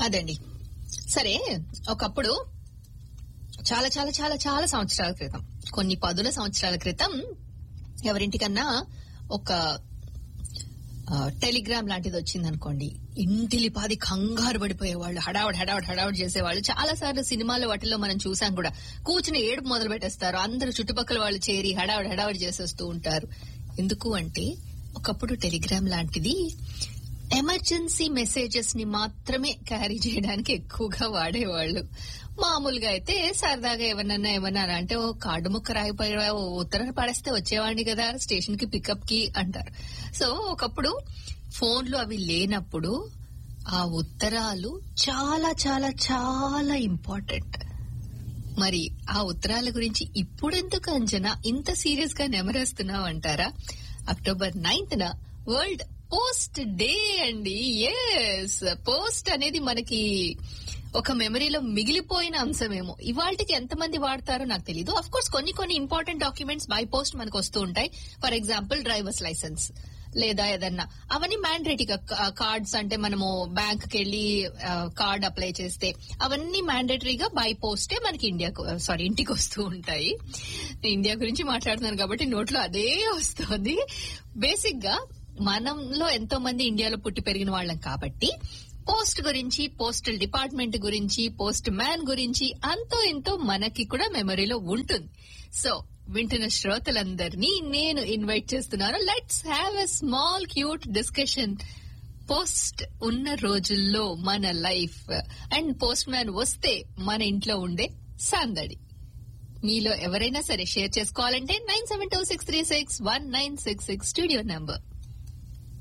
అదండి సరే ఒకప్పుడు చాలా చాలా చాలా చాలా సంవత్సరాల క్రితం కొన్ని పదుల సంవత్సరాల క్రితం ఎవరింటికన్నా ఒక ఆ, టెలిగ్రామ్ లాంటిది వచ్చింది అనుకోండి ఇంటిలిపాది కంగారు పడిపోయేవాళ్ళు హడావడ్ హడావడ్ హడావడ్ చేసేవాళ్ళు చాలా సార్లు సినిమాల్లో వాటిల్లో మనం చూసాం కూడా కూర్చుని ఏడుపు మొదలు పెట్టేస్తారు అందరూ చుట్టుపక్కల వాళ్ళు చేరి హడావడ్ హడావడ్ చేసేస్తూ ఉంటారు ఎందుకు అంటే ఒకప్పుడు టెలిగ్రామ్ లాంటిది ఎమర్జెన్సీ మెసేజెస్ ని మాత్రమే క్యారీ చేయడానికి ఎక్కువగా వాడేవాళ్ళు మామూలుగా అయితే సరదాగా ఎవరన్నా ఏమన్నా అంటే ఓ కార్డు ముక్క రాయిపోయి ఓ ఉత్తరం పడేస్తే వచ్చేవాడిని కదా స్టేషన్ కి పికప్ కి అంటారు సో ఒకప్పుడు ఫోన్లు అవి లేనప్పుడు ఆ ఉత్తరాలు చాలా చాలా చాలా ఇంపార్టెంట్ మరి ఆ ఉత్తరాల గురించి ఇప్పుడెందుకు అంజనా ఇంత సీరియస్ గా నెమరేస్తున్నావు అంటారా అక్టోబర్ నైన్త్ న వరల్డ్ పోస్ట్ డే అండి ఎస్ పోస్ట్ అనేది మనకి ఒక మెమరీలో మిగిలిపోయిన అంశమేమో ఇవాళకి ఎంతమంది వాడతారో నాకు తెలియదు అఫ్ కోర్స్ కొన్ని కొన్ని ఇంపార్టెంట్ డాక్యుమెంట్స్ బై పోస్ట్ మనకు వస్తూ ఉంటాయి ఫర్ ఎగ్జాంపుల్ డ్రైవర్స్ లైసెన్స్ లేదా ఏదన్నా అవన్నీ మ్యాండేటరీగా కార్డ్స్ అంటే మనము బ్యాంక్ కి వెళ్ళి కార్డ్ అప్లై చేస్తే అవన్నీ మ్యాండేటరీగా బై పోస్టే మనకి ఇండియాకు సారీ ఇంటికి వస్తూ ఉంటాయి ఇండియా గురించి మాట్లాడుతున్నాను కాబట్టి నోట్లో అదే వస్తుంది బేసిక్ గా మనంలో ఎంతో మంది ఇండియాలో పుట్టి పెరిగిన వాళ్ళం కాబట్టి పోస్ట్ గురించి పోస్టల్ డిపార్ట్మెంట్ గురించి పోస్ట్ మ్యాన్ గురించి అంతో ఎంతో మనకి కూడా మెమరీలో ఉంటుంది సో వింటున్న శ్రోతలందరినీ నేను ఇన్వైట్ చేస్తున్నాను let's have a small cute discussion post ఉన్న రోజుల్లో మన లైఫ్ అండ్ పోస్ట్ మ్యాన్ వస్తే మన ఇంట్లో ఉండే సందడి మీలో ఎవరైనా సరే షేర్ చేసుకోవాలంటే nine seven two six three six one nine six six studio number